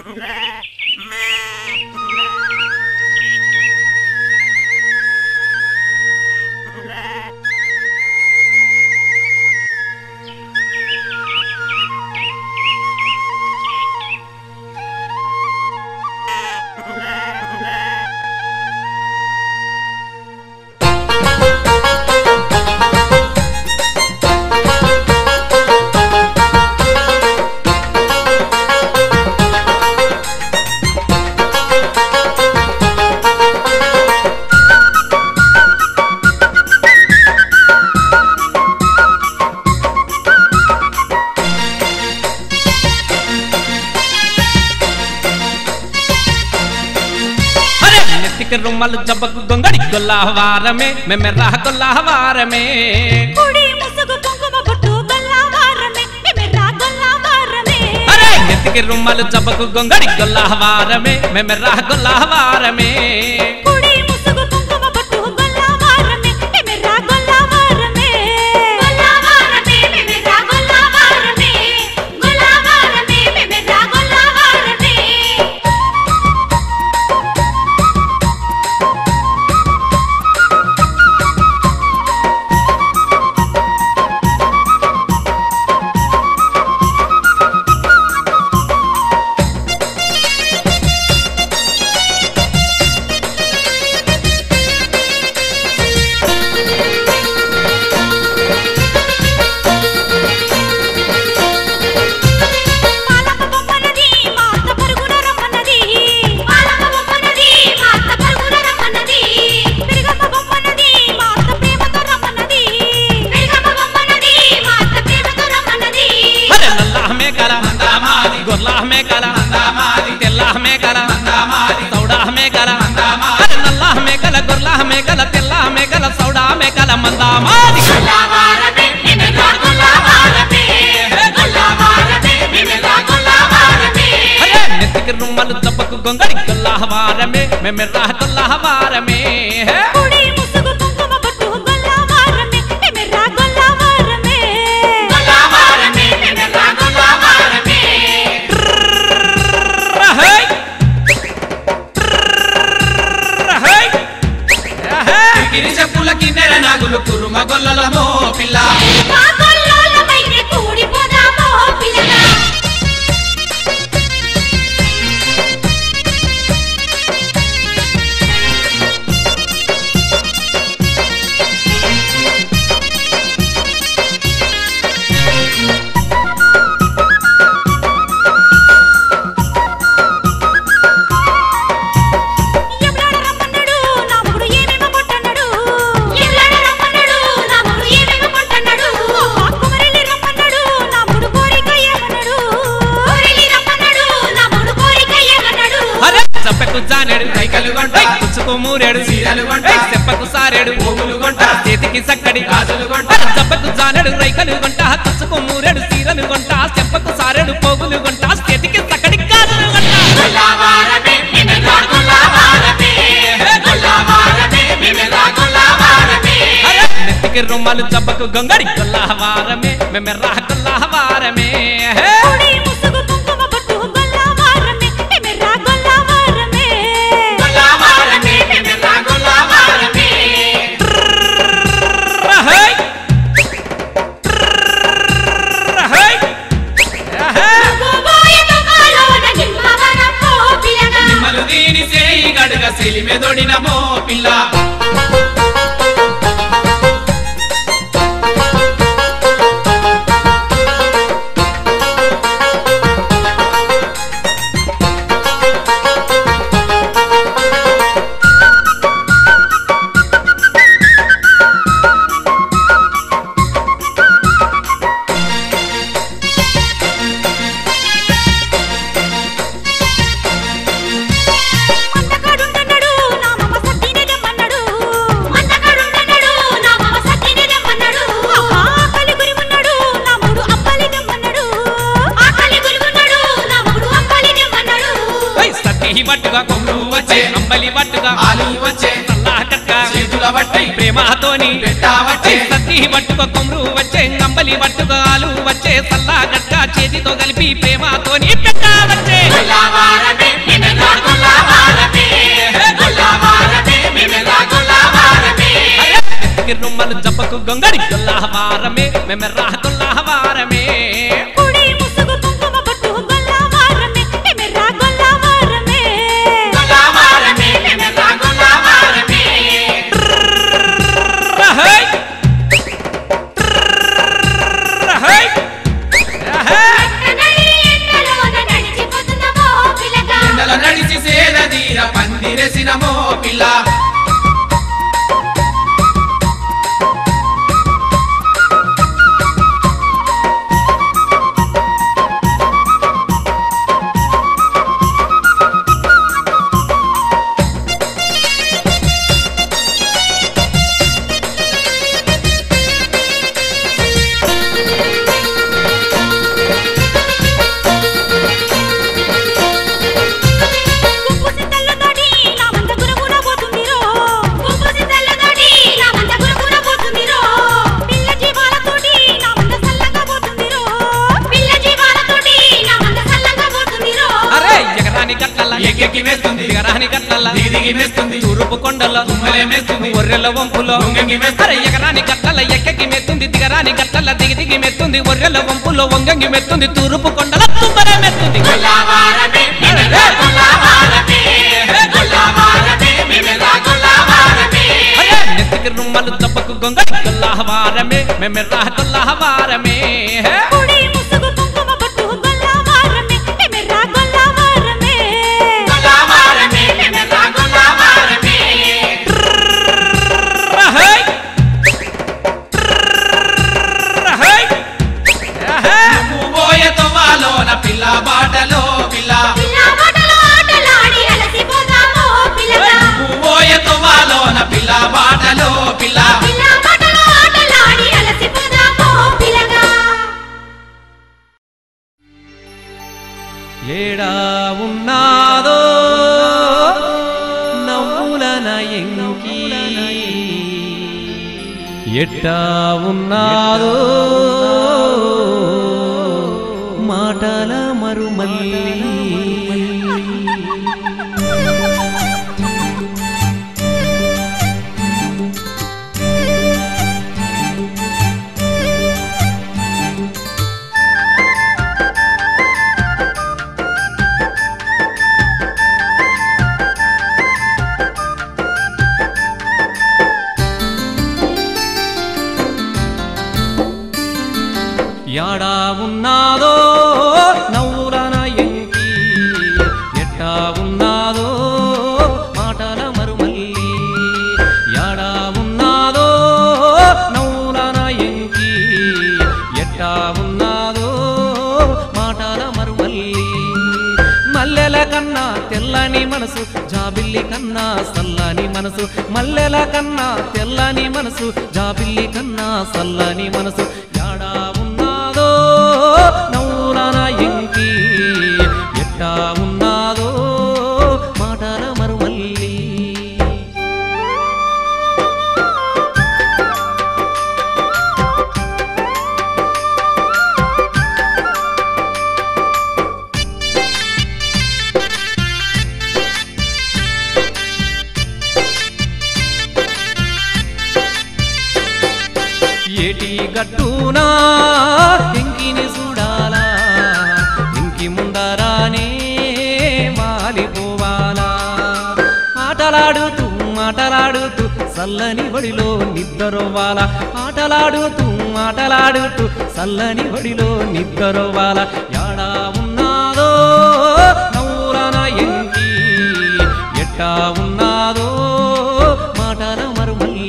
అరే నెత్తికి రుమ్మలు జబ్బకు గొంగడి గొల్లవారమే మెమెర్రా గొల్లవారమే కుడి ముసుగు కుంకుమ బొట్టు గొల్లవారమే మెమెర్రా గొల్లవారమే అరే నెత్తికి రుమ్మలు జబ్బకు గొంగడి గొల్లవారమే మెమెర్రా గొల్లవారమే కుడి ముసుగు కుంకుమ బొట్టు గొల్లవారమే మెమెర్రా గొల్లవారమే గొల్లవారమే మెమెర్రా గొల్లవారమే గొల్లవారమే మెమెర్రా గొల్లవారమే పాలమ్మ బొమ్మనది మా అత్త పరుగున రమ్మన్నది పాలమ్మ బొమ్మనది మా అత్త పరుగున రమ్మన్నది పెరుగమ్మ బొమ్మనది మా అత్త ప్రేమతో రమ్మన్నది పెరుగమ్మ బొమ్మనది మా అత్త ప్రేమతో రమ్మన్నది అరే నల్లాహమే కల మందామాది గొల్లాహమే కల మందామాది తెల్లాహమే కల మందామాది సౌడాహమే కల మందామాది అరే నల్లాహమే కల గొల్లాహమే కల తెల్లాహమే కల సౌడాహమే కల మందామాది గొల్లవారమే మెమెర్రా గొల్లవారమే గొల్లవారమే మెమెర్రా గొల్లవారమే అరే నెత్తికి రుమ్మలు దెబ్బకు గొంగడి గొల్లవారమే మెమెర్రా గొల్లవారమే కుడి ముసుగు కుంకుమ బొట్టు గొల్లవారమే మెమెర్రా గొల్లవారమే గొల్లవారమే మెమెర్రా గొల్లవారమే రహై రహై రహై గిరిజపుల కిన్నెర నాగులు కురుమ గొల్లలమో పిల్ల మా గొల్లోలమైతే కూడిపోదామో పిల్లగా ఎవలాడ రమ్మన్నాడు నా మొగుడు ఏమేమో కొట్టన్నాడు ఎవలాడ రమ్మన్నాడు నా మొగుడు ఏమేమో కొట్టన్నాడు కుమరెల్లి రమ్మన్నాడు నా మొగుడు కోరిక ఏమన్నాడు కోరెల్లి రమ్మన్నాడు నా మొగుడు కోరిక ఏమన్నాడు అరే చెప్పకు జానెడు రైకలు గొంట పుచ్చుకు మూరెడు చీరలు గొంట చెప్పకు సారెడు పోగులు గొంట చేతికి సక్కడి గాజులు గొంట చెప్పకు జానెడు రైకలు గొంట తుచ్చుకు మూరెడు సీరలు గొంట చెప్పకు సారెడు పోగులు గొంట చేతికి సక్కడి గాజులు గొంట గొల్లవారమే మెమెర్రా గొల్లవారమే గొల్లవారమే మెమెర్రా గొల్లవారమే అరే నెత్తికి రుమ్మలు జబ్బకు గొంగడి గొల్లవారమే మెమెర్రా గొల్లవారమే కుడి ముసుగు కుంకుమ బొట్టు గొల్లవారమే మెమెర్రా గొల్లవారమే గొల్లవారమే మెమెర్రా గొల్లవారమే రహై రహై రహై గోబోయ తోకాలోన నిమ్మవరమో పిల్లగా నిమ్మలు దీని సేయి గడుగ సెలిమెదొడినమో పిల్ల మందకాడుండన్నాడు నా మమ్మ సత్తిని రమ్మన్నాడు మందకాడుండన్నాడు నా మమ్మ సత్తిని రమ్మన్నాడు ఆకలి గురిమున్నాడు నా మూడు అప్పలి రమ్మన్నాడు ఆకలి గురిమున్నాడు నా మూడు అప్పలి రమ్మన్నాడు ఓయ్ సత్తి పట్టుగా కొమ్ము వచ్చే అంబలి పట్టుగా ఆలు వచ్చే సల్లా కట్ట చేతుల బట్టి ప్రేమతోని పెట్ట వచ్చే సత్తి పట్టుకో కొమ్రు వచ్చే అంబలి పట్టుగా ఆలు వచ్చే సల్లా కట్ట చేతితో కలిపి ప్రేమతోని పెట్ట వచ్చే గొల్లవారమే రుమ్మలు జబ్బకు గొంగడి గొల్లవారమే మెమెర్రా గొల్లవారమే కుడి ముసుగు కుంకుమ పట్టు గొల్లవారమే మెమెర్రా గొల్లవారమే గొల్లవారమే మెమెర్రా గొల్లవారమే రహై రహై రహై నడి ఎండలోన నడిచిపోతున్నామో పిల్లగా ఎండల నడిచి సేద తీర పందిరేసినమో పిల్ల గుంపుసి తెల్లదోడి నా మంద గురుగున పోతుందిరో గుంపుసి తెల్లదోడి నా మంద గురుగున పోతుందిరో పిల్ల జీవాలతోటి నా మంద సల్లగా పోతుందిరో పిల్ల జీవాలతోటి నా మంద సల్లగా పోతుందిరో అరే ఎగరాని గట్లల్ల ఎక్కెక్కి వేస్తుంది దిగరాని గట్లల్ల దిగి వేస్తుంది తూరుపు కొండల తుమ్మలే మేస్తుంది ఒర్రెల వంపులో వంగంగి వేస్తుంది. అరే ఎగరాని గట్లల ఎక్కకి మెత్తుంది దిగరాని గట్లల దిగి దిగి మెత్తుంది ఒర్రెల వంపులో వంగంగి మెత్తుంది తూరుపు కొండల తుమ్మరే మెత్తుంది గొల్లవారమే మెమెర్రా గొల్లవారమే గొల్లవారమే మెమెర్రా గొల్లవారమే అరే నెత్తికి రుమ్మలు తప్పకు గొంగ గొల్లహవారమే మెమెర్రా గొల్లహవారమే కుడి ముసుగు కుంకుమ పట్టు గొల్లవారమే మెమెర్రా గొల్లవారమే గొల్లవారమే మెమెర్రా గొల్లవారమే రహై రహై రహై పువ్వోయ తొవ్వాలోన పిల్ల బాటలో పిల్ల పిల్ల మాటలు ఆటలాడి అలసిపోదామో పిల్లగా పువ్వోయ తొవ్వాలోన పిల్ల బాటలో పిల్ల పిల్ల మాటలు ఆటలాడి అలసిపోదామో పిల్లగా ఏడా ఉన్నాదో నవ్వులన ఎంకి ఎట్టా ఉన్నాదో మాటల మరుమల్లి యాడా ఉన్నాదో నవ్వులన ఎంకి ఎట్టా ఉన్నాదో మాటల మరుమల్లి యాడా ఉన్నాదో నవ్వులన ఎంకి ఎట్టా ఉన్నాదో మాటల మరుమల్లి మల్లెల కన్నా తెల్లని మనసు జాబిల్లి కన్నా సల్లని మనసు మల్లెల కన్నా తెల్లని మనసు జాబిల్లి కన్నా సల్లని మనసు యాడా ఉన్నాదో నవ్వులన ఎంకి ఎట్టా ఉన్నాదో మాటల మరుమల్లి ఏటి గట్టునా ఇంకిని చూడాలా ఇంకి ముందరానే మాలిపోవాలా ఆటలాడుతూ ఆటలాడుతూ చల్లని బడిలో నిద్రవ్వాల ఆటలాడుతూ ఆటలాడుతూ చల్లని బడిలో నిద్రవ్వాల యాడా ఉన్నాదో నవ్వులన ఎంకి ఎట్టా ఉన్నాదో మాటల మరుమల్లి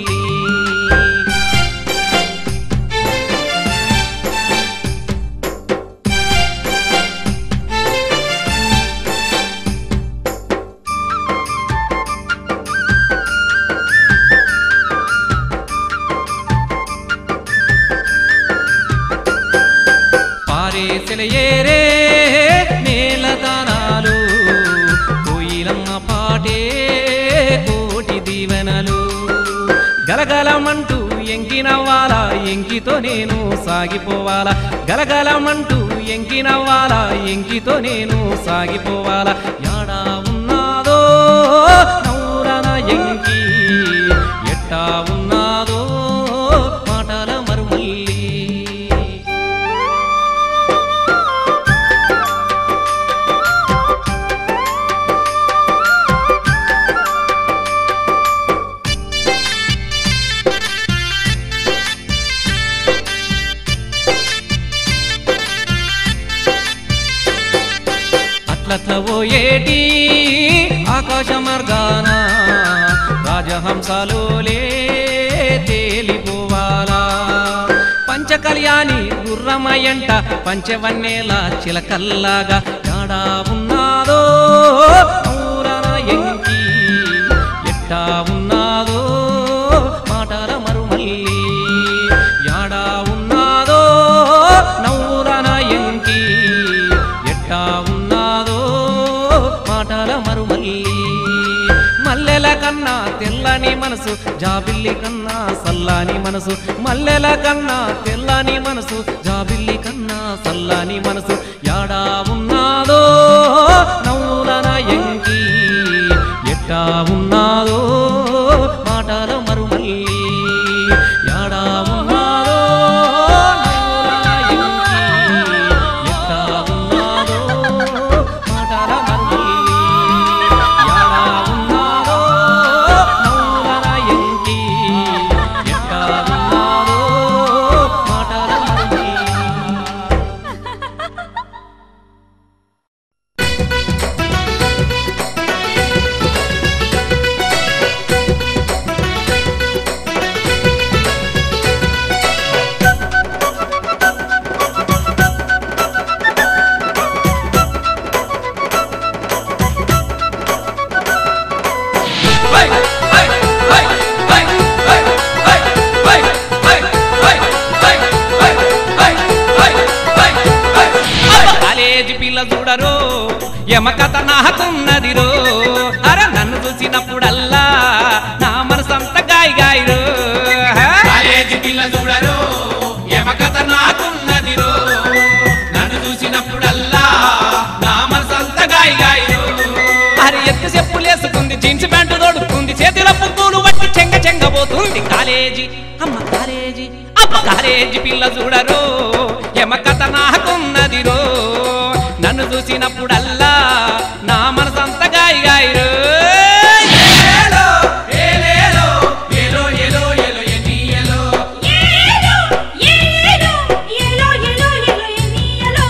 పారేసెల ఏరే నేల దానాలు కోయిలమ్మ పాటే కోటి దీవెనలు గలగలమంటూ ఎంకినవ్వాలా ఎంకితో నేను సాగిపోవాలా గలగలమంటూ ఎంకినవ్వాలా ఎంకితో నేను సాగిపోవాలా యాడా ఉన్నాదో నౌరన ఎంకి ఎట్టా ఉన్నాదో చిలకలతో ఏటి ఆకాశ మార్గాన రాజహంసలోలే తేలిపోవాలా పంచకళ్యాణి గుర్రమయంట పంచవన్నేల చిలకల్లాగా యాడా ఉన్నాదో ఊరన ఎంకి ఎట్టా ఉన్నాదో మాటల మరుమల్లి యాడా ఉన్నాదో నవ్వురన ఎంకి ఎట్టా ఉన్నాదో మాటల మరుమల్లి మల్లెల కన్నా తెల్లని మనసు జాబిల్లి కన్నా సల్లాని మనసు మల్లెల కన్నా తెల్లని మనసు జాబిల్లి కన్నా సల్లాని మనసు యాడా ఉన్నాదో నవ్వులన ఎంకి ఎట్టా ఉన్నాదో మాటల మరుమల్లి యాడా ఉన్నాదో నవ్వులన ఎంకి ఎట్టా ఉన్నాదో మాటల మరుమల్లి యాడా ఉన్నాదో నవ్వులన ఎంకి ఎట్టా ఉన్నాదో మాటల మరుమల్లి కాలేజీ పిల్ల చూడరు ఎమకథ నాకున్నదిరో అర నన్ను చూసినప్పుడల్లా నా మనసంత గాయ గాయరు కాలేజీ పిల్ల చూడరు ఎమకథ నాకున్నదిరో నన్ను చూసినప్పుడల్లా నా మనసంత గాయ గాయరు అరే ఎత్తు చెప్పులేసుకుంది జీన్స్ ప్యాంటు తోడుకుంది చేతిలో పువ్వులు పట్టి చెంగ చెంగబోతుంది కాలేజీ అమ్మ కాలేజీ అమ్మ కాలేజీ పిల్ల చూడరు ఎమకథ నాకున్నదిరో నన్ను చూసినప్పుడల్లా నా మనసంత గాయ గాయరు ఏలో, ఏలేలో, ఏలో, ఏలో, ఏలో, ఎన్ని ఏలో. ఏలో ఏలో ఏలో ఏలో ఏలో ఎనియలో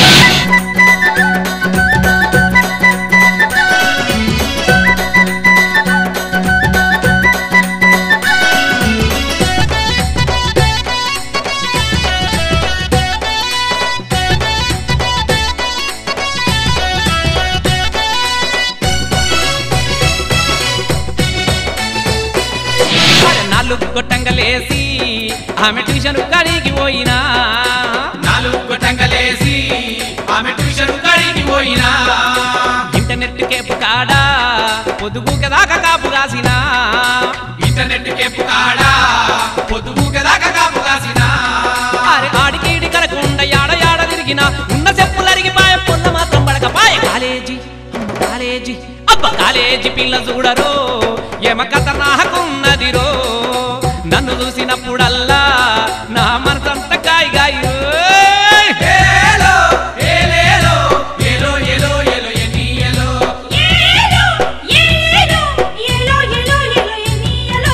అరే నాలుగు గొట్టంగలేసి ఆమె ట్యూషన్ కాడికి పోయినా నాలుగు గొట్టంగలేసి ఆమె ట్యూషన్ కాడికి పోయినా ఇంటర్నెట్ కేపు కాడా పొదుగు కదాక కాపు కాసినా ఇంటర్నెట్ కేపు కాడా పొద్దుగు కదాకా కాపు కాసినా అరే ఆడికి ఈడి కలకుండా యాడ యాడ తిరిగినా ఉన్న చెప్పులరిగి పాయ పొన్న మాత్రం పడక పాయ కాలేజీ అమ్మ కాలేజీ అబ్బ కాలేజీ పిల్ల చూడరు ఎమ కథ నాకున్నదిరో నన్ను చూసినప్పుడల్లా నా మనసంత గాయ గాయు ఏలో, ఏలేలో, ఏలో, ఏలో, ఏలో, ఎన్ని ఏలో. ఏలో ఏలో ఏలో ఏలో ఏలో ఎనియలో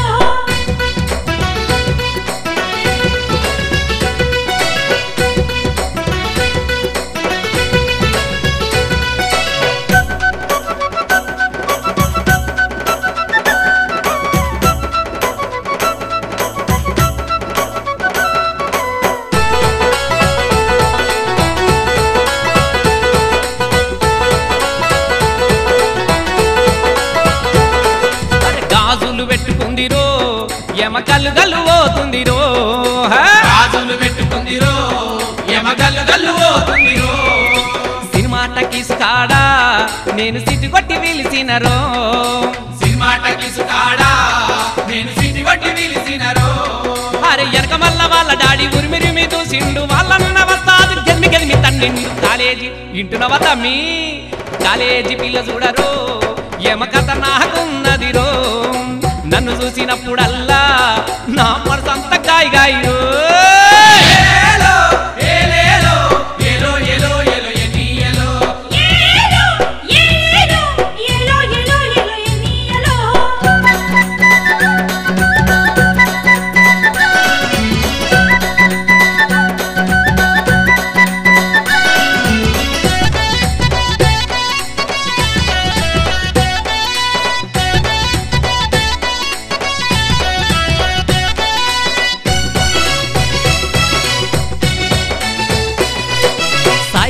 అరే గాజులు పెట్టుకుందిరో ఎమ కల్లు గల్లు పోతుందిరో హా? రాజులు పెట్టుకుందిరో ఎమ గల్లు గల్లు పోతుందిరో సినిమా టకీస్ కాడా నేను సిటీ కొట్టి పిలిచినరో సినిమా టకీసు కాడా నేను సిటి వట్టి నిలిచినరో అరే వెనక మల్ల వాళ్ళ డాడీ ఉరిమిరిమి దూసిండు వాళ్ళన్న వస్తాది గెలిమి గెలిమి తండ్రిండు కాలేజీ ఇంటునవ తమ్మి కాలేజీ పిల్ల చూడరు ఎమ కథ నాకున్నదిరో నన్ను చూసినప్పుడల్లా నా మనసంత గాయ గాయరు ఏలో, ఏలేలో, ఏలో, ఏలో, ఏలో, ఎన్ని ఏలో. ఏలో ఏలో ఏలో ఏలో ఏలో ఎనియలో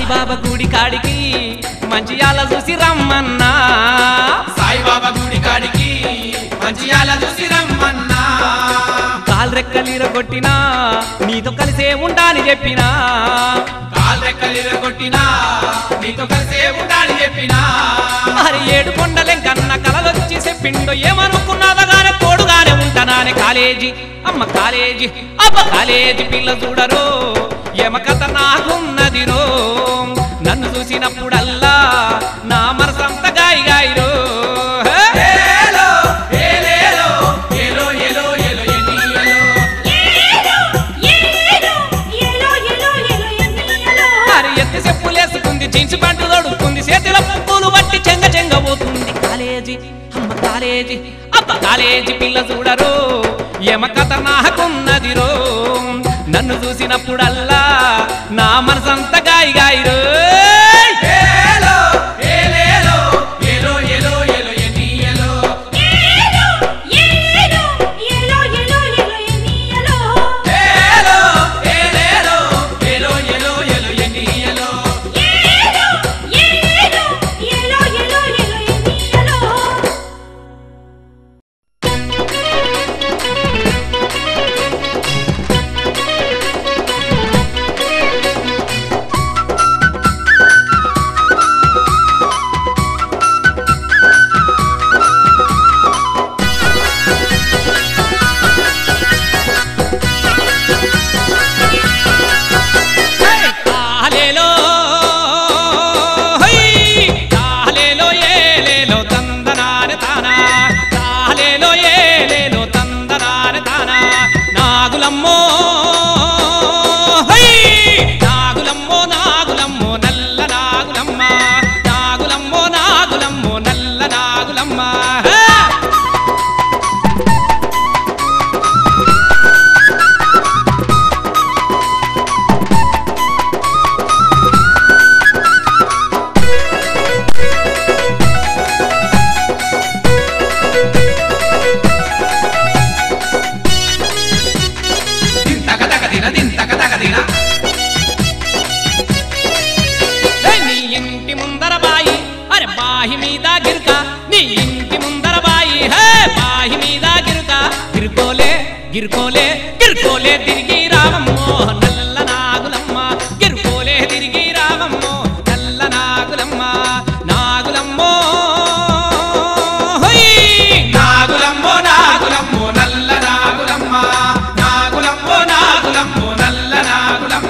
సాయిబాబా గుడి కాడికి మంచియాల చూసి రమ్మన్నా సాయిబాబా గుడి కాడికి మంచియాల చూసి రమ్మన్నా కాల్రెక్కలీర కొట్టినా నీతో కలిసే ఉంటాని చెప్పినా కాల్ రెక్కలు కొట్టినా నీతో కలిసే ఉండాలి చెప్పినా మరి ఏడు కొండలెంకన్న కలలొచ్చి చెప్పిండు ఏమనుకున్నదగానే తోడుగానే ఉంటానాని కాలేజీ అమ్మ కాలేజీ అబ్బ కాలేజీ పిల్ల చూడరు ఏమ కథ నాకున్నదిరో నన్ను చూసినప్పుడల్లా నా మనసంత గాయి గాయిరో ఏలో ఏలేలో ఏలో ఏలో ఏలో ఎన్ని ఏలో ఏలో ఏలో ఏలో ఏలో ఎన్నియలో మరి ఎత్తి చెప్పులేసుకుంది జీన్స్ ప్యాంటు తొడుక్కుంది చేతిలో పువ్వులు బట్టి చెంగ చెంగ పోతుంది కాలేజీ అమ్మ కాలేజీ అబ్బ కాలేజీ పిల్ల చూడరు ఏమ కథ నాకున్నదిరో నన్ను చూసినప్పుడల్లా నా మనసంత గాయి గాయిరో ఏలో ఏలేలో ఏలో ఏలో ఏలో ఎన్ని ఏలో ఏలో ఏలో ఏలో ఏలో ఏలో ఎన్నియలో ఏలో ఏలేలో ఏలో ఏలో ఏలో ఎన్ని ఏలో ఏలో ఏలో ఏలో ఏలో ఏలో ఎన్నియలో తాలేలో హై తాలేలో ఏలేలో తందనాని తానా తాలేలో ఏలేలో తందనాని తానా నాగులమ్మో హై నాగులమ్మో నాగులమ్మో నల్ల నాగులమ్మ నాగులమ్మో నాగులమ్మో నల్ల నాగులమ్మ హే! దింతక తక దిన దింతక తక దిన ఏయ్ నీ ఇంటి ముందర బాయి అరే బాయి మీద గిరుక నీ ఇంటి ముందర బాయి హే బాయి మీద గిరుక గిరుకోలే గిరుకోలే గిరుకోలే తిరిగి రావమ్మో నల్ల నాగులమ్మ గిరుకోలే తిరిగి రావమ్మో నల్ల నాగులమ్మ నాగులమ్మో హొయ్! నాగులమ్మో నాగులమ్మో నల్ల నాగులమ్మ నాగులమ్మో నాగులమ్మో నల్ల నాగులమ్మ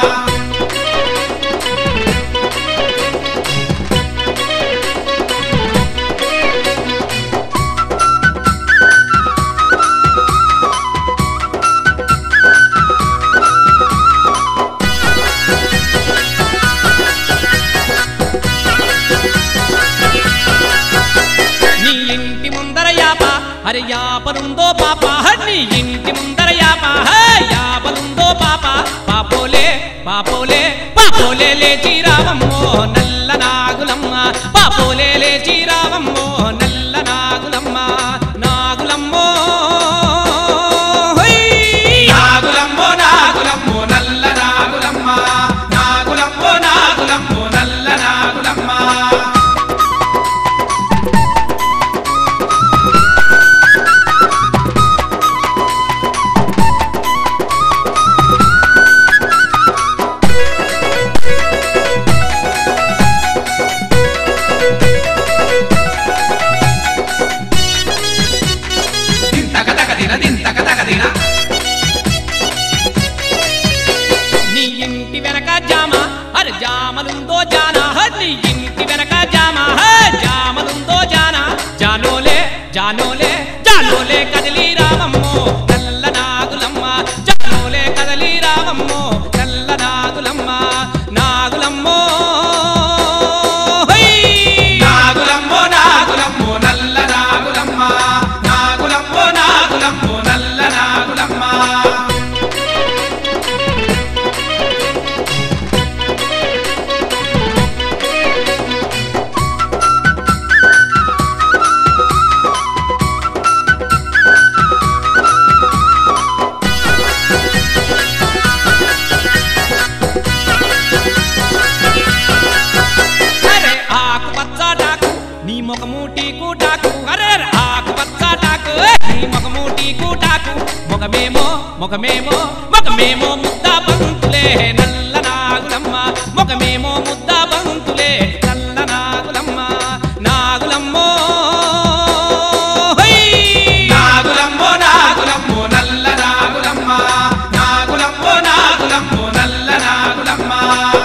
నీ ఇంటి ముందర యాప అరే యాపలుందో పాప నీ ఇంటి ముందర యాప హే, యాపలుందో పాప పాపోలే పాపోలే పాపోలే లేచి రావమ్మో నల్ల నాగులమ్మ పాపోలే లేచి రావమ్మో నల్ల నాగులమ్మ నాగులమ్మో హొయ్! నాగులమ్మో నాగులమ్మో నల్ల నాగులమ్మ నాగులమ్మో నాగులమ్మో నల్ల నాగులమ్మ దింతక తక దిన దింతక తక దిన నీ ఇంటి వెనక జామ అరే జామలుందో జానా హ, నీ ఇంటి వెనక జామ హ, జామలుందో జానా జానోలే జానోలే జానోలే కదిలి రావమ్మో నల్ల నాగులమ్మ జానోలే కదలి రావమ్మో నల్ల నాగులమ్మ నాగులమ్మో హొయ్! నాగులమ్మో నాగులమ్మో నల్ల నాగులమ్మ నాగులమ్మో నాగులమ్మో నల్ల నాగులమ్మ ఏలో మొగమేమో మొగమేమో మొగమేమో ముద్ద బంతులే నల్ల నాగులమ్మ మొగమేమో ముద్ద బంతులే నల్ల నాగులమ్మ నాగులమ్మో హై! నాగులమ్మో నాగులమ్మో నల్ల నాగులమ్మ నాగులమ్మో నాగులమ్మో నల్ల నాగులమ్మ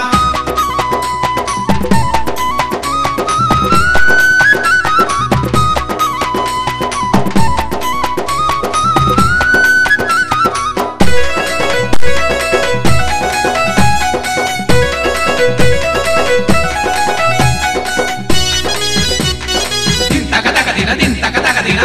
దింతక తక దిన దింతక తక దిన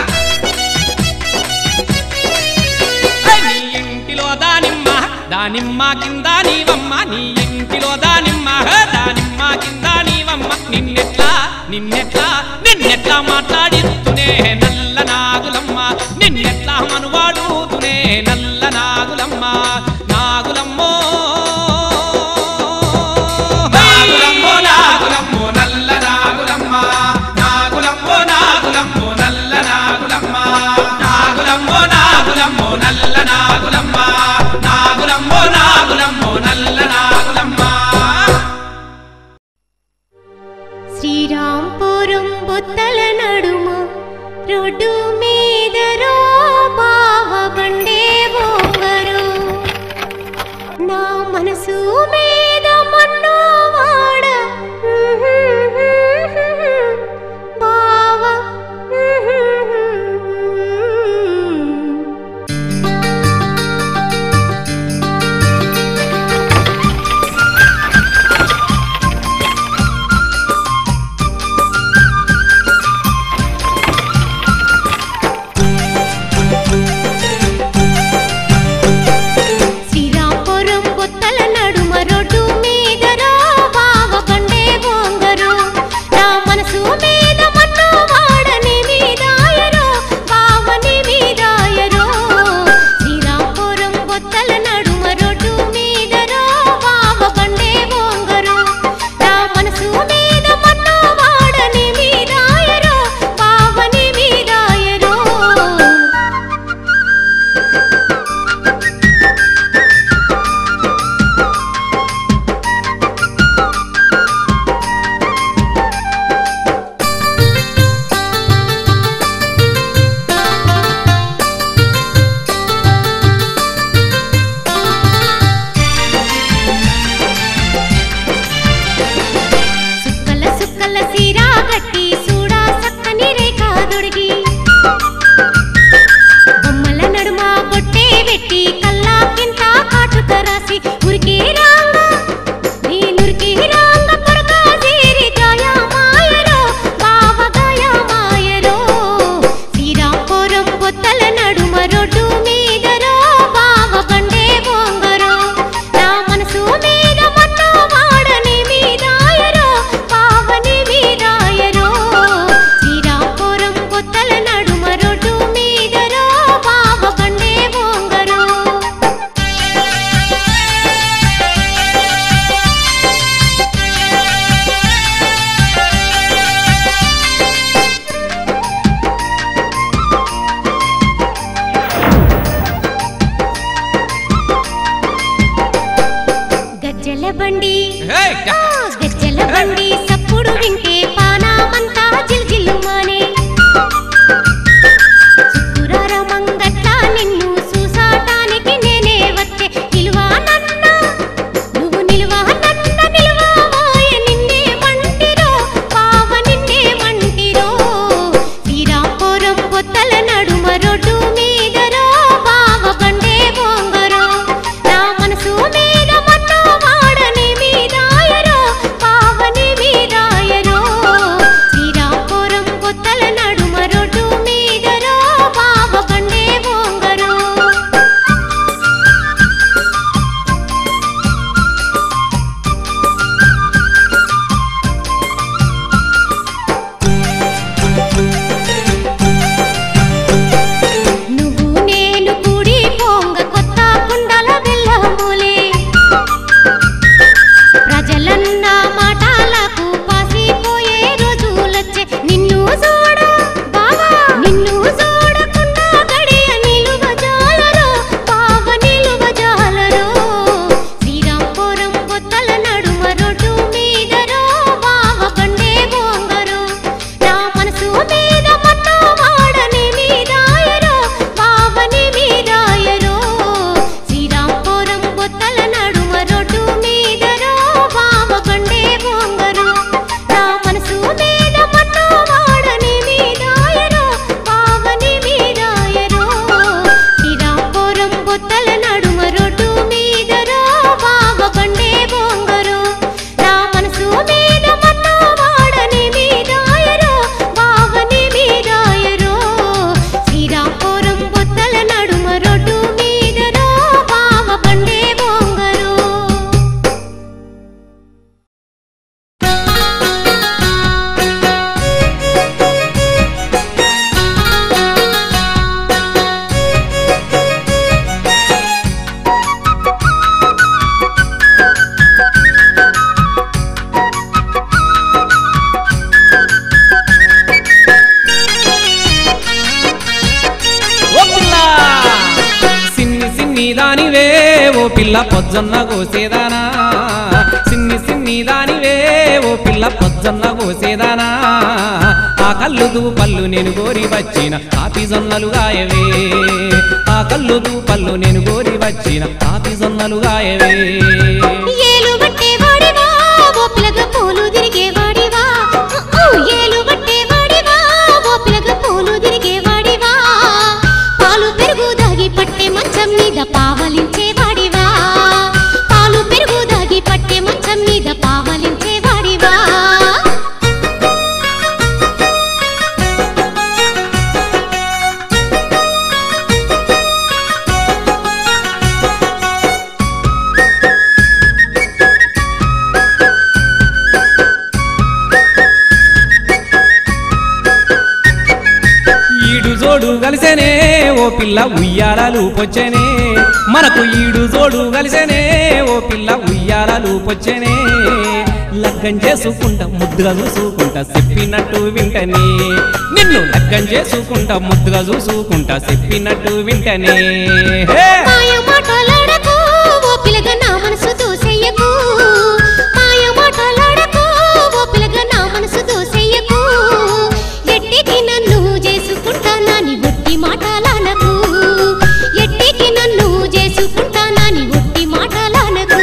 నీ ఇంటిలో దానిమ్మ దానిమ్మ కింద నీవమ్మ నీ ఇంటిలో దానిమ్మ దానిమ్మ కింద నీవమ్మ నిన్నెట్లా నిన్నెట్లా నిన్నెట్లా మాట్లాడిస్తునే నల్ల నాగులమ్మ నిన్నెట్లా మనువాడుతునే నల్ల నాగులమ్మ నాగులమ్మో నాగులమ్మో నాగులమ్మో నల్ల నాగులమ్మ నాగులమ్మో నాగులమ్మో నల్ల నాగులమ్మ నాగులమ్మో నాగులమ్మో నల్ల నాగులమ్మ నాగులమ్మో నాగులమ్మో నల్ల నాగులమ్మ శ్రీరాంపురం బొత్తల నడుమ రోడ్డు మీదరో బావ బండే బొంగరు నా మనసు మీద మన్నోవాడ బావ శ్రీరాంపురం బొత్తల నడుమ రోడ్డు మీదరో బావ బండే బొంగరు నా మనసు మీద మన్ను వాడని మీదాయరో బావని మీదాయరో శ్రీరాంపురం బొత్తల నడుమ రోడ్డు మీదరో బావ బండే బొంగరు నా మనసు మీద మన్ను వాడని మీదాయరో బావని మీదాయరో సుక్కల సుక్కల సీరా గట్టి సూడా సక్కని రేఖ దొడిగి బొమ్మల నడుమ బొట్టే పెట్టి కల్లా కింత కాటుక రాసి ఉరికి రాంగ నీ నురికి రాంగ కొరక తీరి గాయ మాయరో బావ గాయ మాయరో శ్రీరాంపురం బొత్తల నడుమ రోడ్డు మీదరో బావ బండే బొంగరో నా మనసు మీద మన్నో వాడని మీదాయరో పావని మీదాయరో శ్రీరాంపురం బొత్తల నడుమ రోడ్డు మీదరో బావ బండే బొంగరో గజ్జల బండి ఏయ్, ఆ, గజ్జల బండి సప్పుడు వింటే పానామంతా జిల్జిల్లు మానే చుక్కురార మంగట్ల నిన్ను చూసాటానికి నేనే వచ్చే నిలువా నన్న నువ్వు నిలువా నన్న నిలువా ఓయ నిన్నే మంటిరో పావ నిన్నే మంటిరో శ్రీరాంపురం పొత్తల నడుమ రోడ్డు మీదరో బావ బండే బొంగరో నా మనసు మీద మన్నో వాడని మీదాయరో పావని మీదాయరో శ్రీరాంపురం పిల్ల పొజ్జొన్న కోసేదానా సిన్ని సిన్ని దానివే ఓ పిల్ల పొజ్జొన్న కోసేదానా ఆ కళ్ళు పళ్ళు నేను గోరి వచ్చిన కాపి జొన్నలు గాయవే ఆ కళ్ళు పళ్ళు నేను గోరి వచ్చిన కాపి జొన్నలు గాయవే ఏలు పట్టేవాడివా ఓ పిలగ పూలు తిరిగేవాడివా ఊ, ఏలు పట్టేవాడివా ఓ పిలగ పూలు తిరిగేవాడివా పాలు పెరుగు దాగి పట్టే మంచం మీద పావలించేవాడివా పాలు పెరుగు దాగి పట్టే మంచం మీద పావలించేవాడివా ఈడు జోడు కలిసేనే ఓ పిల్ల ఉయ్యాలలు పొచ్చనే మనకు ఈడు జోడు కలిసేనే ఓ పిల్ల ఉయ్యాలలు పొచ్చనే లగ్గం చేసుకుంటా ముద్దుగా చూసుకుంటా చెప్పినట్టు వింటనే నిన్ను లగ్గం చేసుకుంటా ముద్దుగా చూసుకుంటా చెప్పినట్టు వింటనే హే! మాయ మాటలాడకు ఓ పిలగ నా మనసు దోసెయ్యకు మాయ మాటలాడకు ఓ పిలగ నా మనసు దోసెయ్యకు ఎట్టికి నన్ను చేసుకుంటానని ఒట్టి మాటలానకు ఎట్టికి నన్ను చేసుకుంటానని ఒట్టి మాటలానకు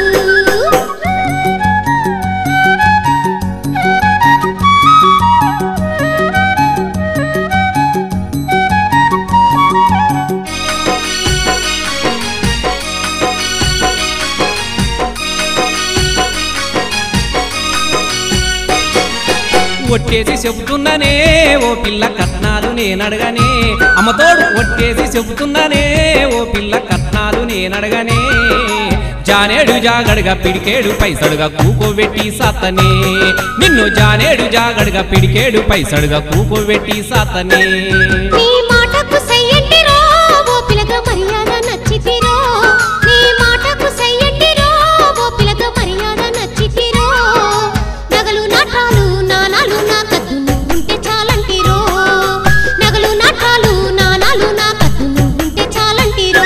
ఒట్టేసి చెబుతున్నానే ఓ పిల్ల కట్నాలు నేనడగనే అమ్మతోడు ఒట్టేసి చెబుతున్నానే ఓ పిల్ల కట్నాలు నేనడగనే జానేడు జాగడగా పిడికేడు పైసడుగా కూకోబెట్టి సాతనే నిన్ను జానేడు జాగడగా పిడికేడు పైసడుగా కూకోబెట్టి సాతనే నీ మాటకు సయ్యంటిరో ఓ పిలగ మర్యాద నచ్చితిరో నీ మాటకు సయ్యంటిరో ఓ పిలగ మర్యాద నచ్చితిరో నగలు నాటాలు నానాలు నా కద్దు నువ్వుంటే చాలంటిరో నగలు నాటాలు నానాలు నా కద్దు నువ్వుంటే చాలంటిరో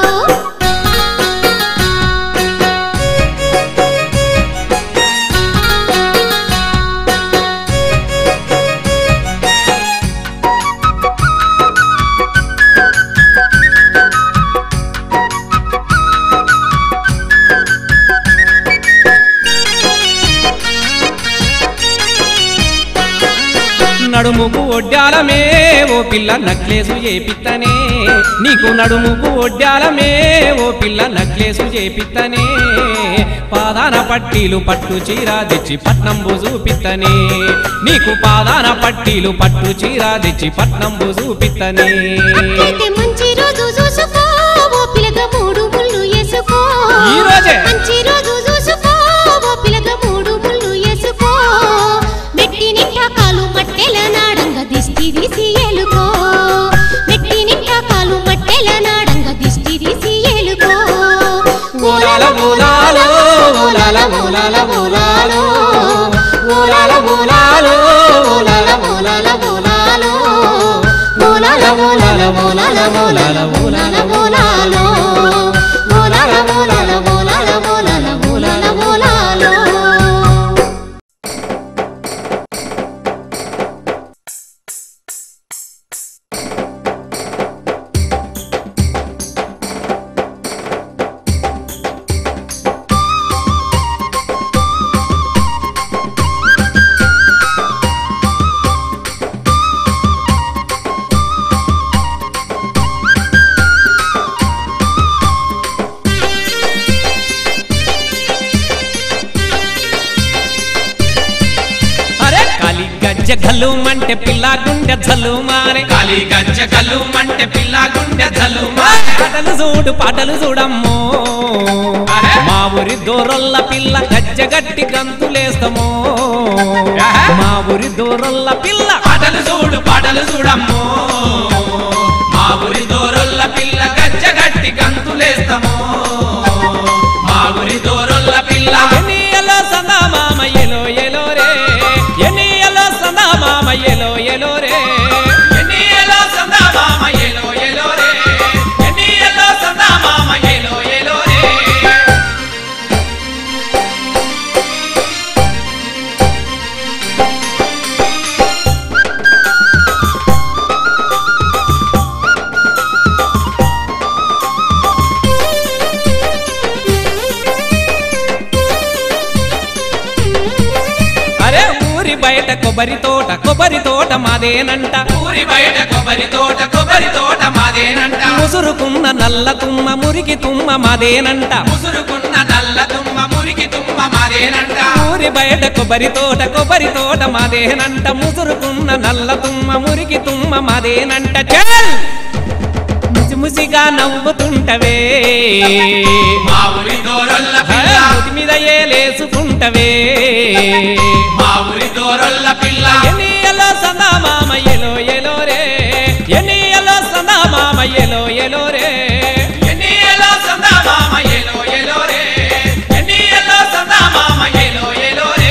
నడుముకు ఒడ్డాలమే ఓ పిల్ల నక్లేసు చేపిత్తనే నీకు నడుముకు ఒడ్డాలమే ఓ పిల్ల నక్లేసు చేపిత్తనే పాదాన పట్టీలు పట్టు చీర తెచ్చి పట్నంబు చూపిత్తనే నీకు పాదాన పట్టీలు పట్టు చీర తెచ్చి పట్నంబు చూపిత్తనే అయితే మంచి రోజు చూసుకో ఓ పిలగ మూడు ముళ్ళు వేసుకో ఈ రోజే? మంచి రోజు చూసుకో ఓ పిలగ మూడు ముళ్ళు వేసుకో మెట్టి నిండా కాలు మట్టెల నాడంగ దిష్టి తీసి ఏలుకో మెట్టి నిండా కాలు మట్టెల నాడంగ దిష్టి తీసి ఏలుకో ఓలాల ఓలాలో, ఓలాల ఓలాల ఓలాలో, ఓలాల ఓలాలో, ఓలాల ఓలాల ఓలాలో, ఓలాల ఓలాల ఓలాల ఓలాల ఓలాల ఓలాలో, ఓలాల ఓలాల ఓలాల ఓలాల ఓలాల ఓలాలో. అరే కాలి గజ్జ గల్లు మంటే పిల్ల గుండె జల్లు మారే కాలి గజ్జ కల్లు మంటే పిల్ల గుండె జల్లు పాటలు చూడు పాటలు చూడమ్మో అరే. మా ఊరి దూరల్ల పిల్ల గజ్జ గట్టి గంతులేస్తామో ఆహా. మా ఊరి దూరల్ల పిల్ల పాటలు చూడు పాటలు చూడమ్మో మా ఊరి దోరొల్ల పిల్ల గజ్జ గట్టి గంతులేస్తాము మా ఊరి దోరొల్ల పిల్ల ఎనియలో సందా మామ ఎలో ఎలో రే ఎనియలో సందా మామ ఎలో ఎలో రే ఎన్నియలో సందా మామ ఎలో ఎలో రే ఎన్నియలో సందా మామ ఎలో ఎలో రే ఊరి బయట కొబ్బరి తోట కొబ్బరి తోట మాదేనంట ఊరి బయట కొబ్బరి తోట కొబ్బరి తోట మాదేనంట ముసురుకున్న నల్ల తుమ్మ మురికి తుమ్మ మాదేనంట ముసురుకున్న నల్ల తుమ్మ మురికి తుమ్మ మాదేనంట ఊరి బయట కొబ్బరి తోట కొబ్బరి తోట మాదేనంట ముసురుకున్న నల్ల తుమ్మ మురికి తుమ్మ మాదేనంట చల్ ముసి ముసిగా నవ్వుతుంటవే మా ఊరి దోరొల్ల పిల్ల ముతి మీద ఏలేసుకుంటవే మా ఊరి దోరొల్ల పిల్ల ఎనియలో సందా మామ ఎలో ఎలో రే ఎనియలో సందా మామ ఎలో ఎలో రే ఎన్నియలో సందా మామ ఎలో ఎలో రే ఎన్నియలో సందా మామ ఎలో ఎలో రే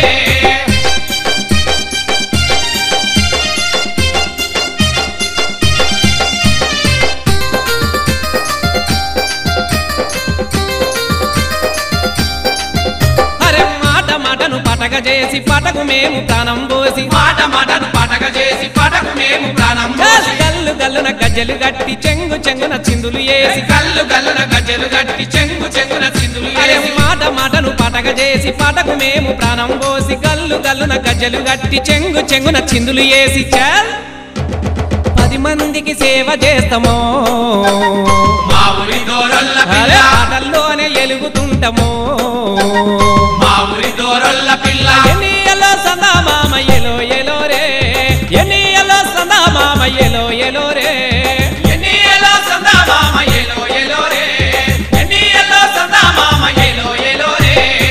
అరే మాట మాటను పటక చేసి పటకు మేము ప్రాణం పోసి మాట మాటను పటక చేసి పటకు మేము ప్రాణం పోసి గల్లు గల్లున గజ్జలు గట్టి చెంగు చెంగున చిందులు వేసి కల్లు కల్లున గజ్జలు గట్టి చెంగు చెంగున చిందులు అరే వేసి మాట మాటను పటక చేసి పటకు మేము ప్రాణం పోసి గల్లు గల్లున గజ్జలు గట్టి చెంగు చెంగున చిందులు వేసి చల్ పది మందికి సేవ చేస్తామో మా ఊరి దోరొల్ల అరే పిల్ల ఆటల్లోనే ఎలుగుతుంటామో మా ఊరి దోరొల్ల పిల్ల ఎనియలో సందా మామ ఎలో ఎలో రే ఎనియలో సందా మామ ఎలో ఎలో రే ఎన్నియలో సందా మామ ఎలో ఎలో రే ఎన్నియలో సందా మామ ఎలో ఎలో రే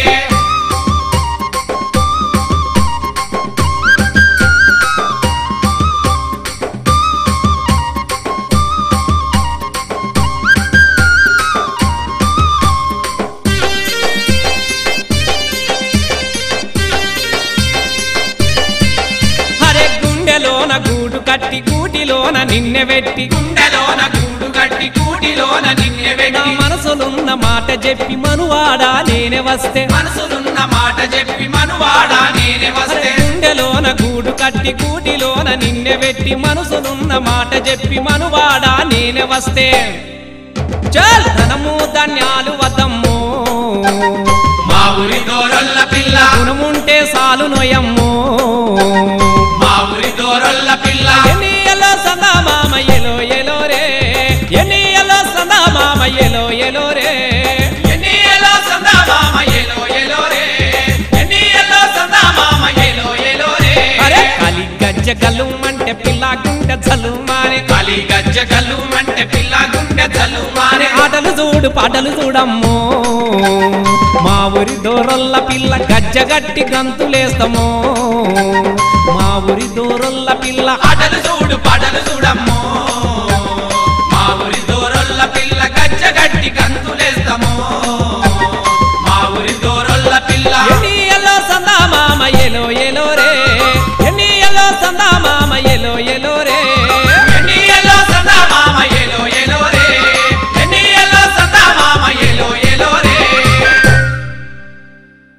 అరే గుండెలోన గూడు కట్టి గూటిలోన నిన్నె పెట్టి గుండెలోన గూడు గట్టి కూటిలోన నిన్నె నా వెట్టి మనసులున్న మాట చెప్పి మనువాడా నేనే వస్తే మనసులున్న మాట చెప్పి మనువాడా నేనే అరే వస్తే గుండెలోన గూడు కట్టి గూటిలోన నిన్నె పెట్టి మనసులున్న మాట చెప్పి మనువాడా నేనే వస్తే చల్ ధనము ధాన్యాలు వద్దమ్మో మా ఊరి దోరొల్ల పిల్ల గుణముంటే సాలు నొయమ్మో మా ఊరి దోరొల్ల పిల్ల ఎనియలో సందా మామ ఎలో ఎలో రే ఎనియలో సందా మామ ఎలో ఎలో రే ఎన్నియలో సందా మామ ఎలో ఎలో రే ఎన్నియలో సందా మామ ఎలో ఎలో రే అరే కలి గజ్జ గల్లుమంటే పిల్ల గుండె చల్లుమానే కలి గజ్జ కల్లు మంటే పిల్ల గుండె చల్లు మానే ఆటలు చూడు పాటలు చూడమ్మో మా ఊరి దూరొల్ల పిల్ల గజ్జ గట్టి గంతులేస్తామో మా ఊరి దూరొల్ల పిల్ల ఆటలు చూడు పాటలు చూడమ్మో మా ఊరి దోరొల్ల పిల్ల గజ్జ గట్టి గంతులేస్తామో మా ఊరి దోరొల్ల పిల్ల ఎనియలో సందా మామ ఎలో